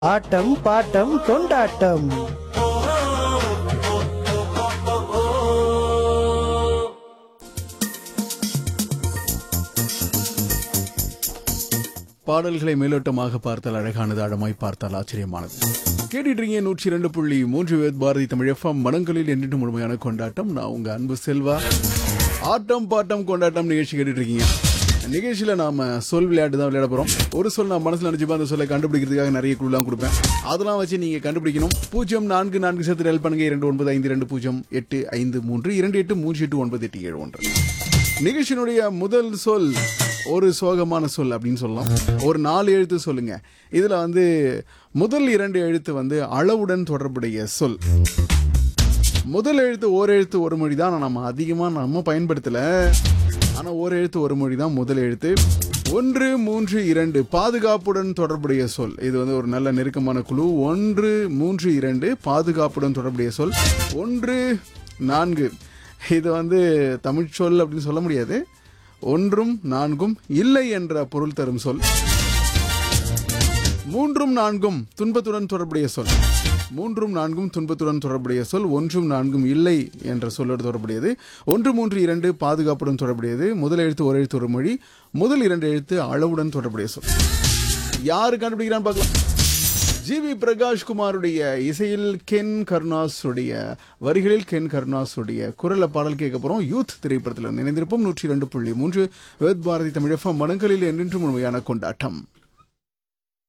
ஆட்டம் bottom கொண்டாட்டம் பாடல்களை மேலோட்டமாக பார்த்தால் அழகானது ஆழமாய் பார்த்தால் ஆச்சரியமானது கேட்டுட்டு இருக்கீங்க நூற்றி இரண்டு புள்ளி மூன்று வேத் பாரதி தமிழ் எஃப்எம் மனங்களில் என்றிட்டு முழுமையான கொண்டாட்டம் நான் உங்க அன்பு செல்வா ஆட்டம் பாட்டம் கொண்டாட்டம் நிகழ்ச்சி கேட்டுட்டு இருக்கீங்க நிகழ்ச்சியில நாம சொல் விளையாட்டு தான் விளையாட போறோம் ஒரு சொல் நான் மனசுல நினைச்சுப்பா அந்த சொல்லை கண்டுபிடிக்கிறதுக்காக நிறைய குழுலாம் கொடுப்பேன் அதெல்லாம் வச்சு நீங்க கண்டுபிடிக்கணும் பூஜ்ஜியம் நான்கு நான்கு சேர்த்து ஹெல்ப் பண்ணுங்க இரண்டு ஒன்பது ஐந்து இரண்டு பூஜ்ஜியம் எட்டு ஐந்து மூன்று இரண்டு எட்டு மூன்று எட்டு ஒன்பது எட்டு ஏழு ஒன்று நிகழ்ச்சியினுடைய முதல் சொல் ஒரு சோகமான சொல் அப்படின்னு சொல்லலாம் ஒரு நாலு எழுத்து சொல்லுங்க இதுல வந்து முதல் இரண்டு எழுத்து வந்து அளவுடன் தொடர்புடைய சொல் முதல் எழுத்து ஓர் எழுத்து ஒரு மொழி தான் ஆனா நம்ம அதிகமாக நம்ம பயன்படுத்தல ஆனால் ஓர் எழுத்து ஒரு மொழி தான் முதல் எழுத்து ஒன்று மூன்று இரண்டு பாதுகாப்புடன் தொடர்புடைய சொல் இது வந்து ஒரு நல்ல நெருக்கமான குழு ஒன்று மூன்று இரண்டு பாதுகாப்புடன் தொடர்புடைய சொல் ஒன்று நான்கு இது வந்து தமிழ் சொல் அப்படின்னு சொல்ல முடியாது ஒன்றும் நான்கும் இல்லை என்ற பொருள் தரும் சொல் மூன்றும் நான்கும் துன்பத்துடன் தொடர்புடைய சொல் மூன்றும் நான்கும் துன்பத்துடன் தொடர்புடைய சொல் ஒன்றும் நான்கும் இல்லை என்ற சொல்லோடு தொடர்புடையது ஒன்று மூன்று இரண்டு பாதுகாப்புடன் தொடர்புடையது முதல் எழுத்து ஒரு எழுத்து ஒரு மொழி முதல் இரண்டு எழுத்து அளவுடன் தொடர்புடைய சொல் யாரு கண்டுபிடிக்கிறான்னு பார்க்கலாம் ஜிவி பிரகாஷ் குமாருடைய இசையில் கென் கருணாஸுடைய வரிகளில் கென் கருணாஸுடைய குரல பாடல் கேட்க போறோம் யூத் திரைப்படத்தில் நினைந்திருப்போம் நூற்றி இரண்டு புள்ளி மூன்று வேத் பாரதி தமிழ் எஃப்எம் மனங்களில் என்றென்றும் முழுமையான கொண்டாட்டம்